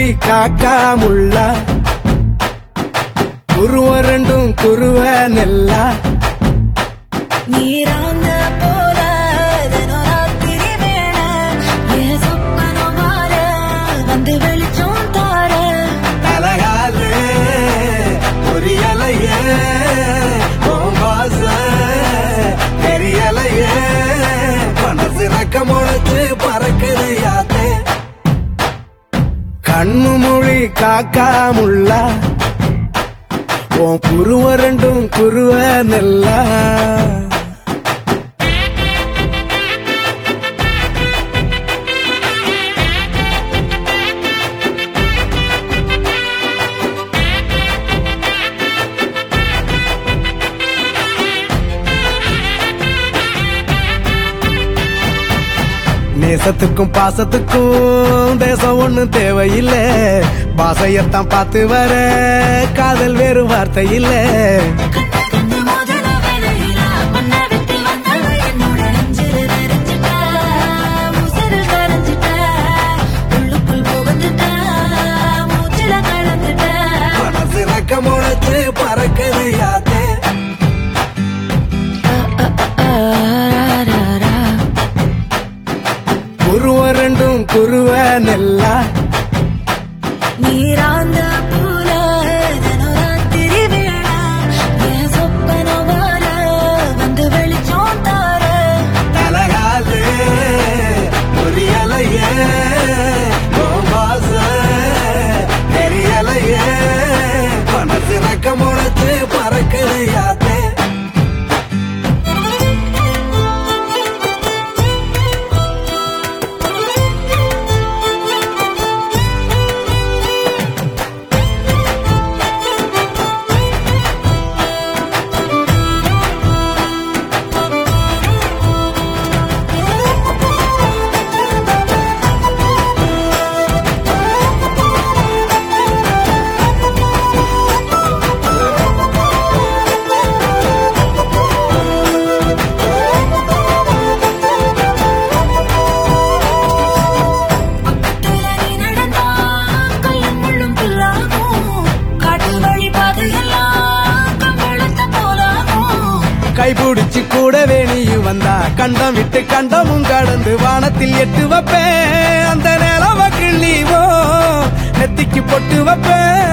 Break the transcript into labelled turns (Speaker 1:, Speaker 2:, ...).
Speaker 1: காக்கா முள்ளா குருவ ரெண்டும் குருவ நெல்லா
Speaker 2: நீராந்த போல தினம் ராத்திரி வேளை, என் சொப்பனம் மாற, வந்து வெளிச்சம் தார
Speaker 1: தலகாலே புரியலையே உன் வாச தெரியலையே மனசு ரக்க முளைச்சு பறக்குது யாத்தே கண்ணு மொழி காக்கா முள்ளா உன் புருவ ரெண்டும் குருவ நெல்லா நேசத்துக்கும் பாசத்துக்கும் தேசம் ஒண்ணும் தேவையில்லை பாசையத்தான் பார்த்து வர காதல் வேறு வார்த்தை இல்லை
Speaker 2: கண்ணு மோதிர வேளையில உன்னை விட்டு வந்தவ என்னோட நெஞ்சில நிறைஞ்சிட்ட, உசுரு கரைஞ்சிட்ட, உள்ளுக்குள் புகுந்துட்ட, மூச்சுல கலந்துட்ட.
Speaker 1: மனசு ரக்க முளைச்சு பறக்குது யாத்தே குருவ ரெண்டும் குருவ நெல்லா
Speaker 2: நீராந்த போல தினம் ராத்திரி வேளை, என் சொப்பனம் மாற, வந்து வெளிச்சம் தார
Speaker 1: தலகாலே புரியலையே உன் வாச தெரியலையே மனசு ரக்க முளைச்சு பறக்குது யாத்தே
Speaker 2: பக்கத்துல நீ நடந்தா கல்லும் முள்ளும் புல்லாகும் காட்டு வழி பாதையெல்லாம் கம்பளத்த போலாகும்
Speaker 1: கைபிடிச்சு கூடவே நீயும் வந்தா கண்டம் விட்டு கண்டமும் கடந்து வானத்தில் எட்டு வைப்பேன் அந்த நிலவ கிள்ளிவோ நெத்திக்கு பொட்டு வைப்பேன்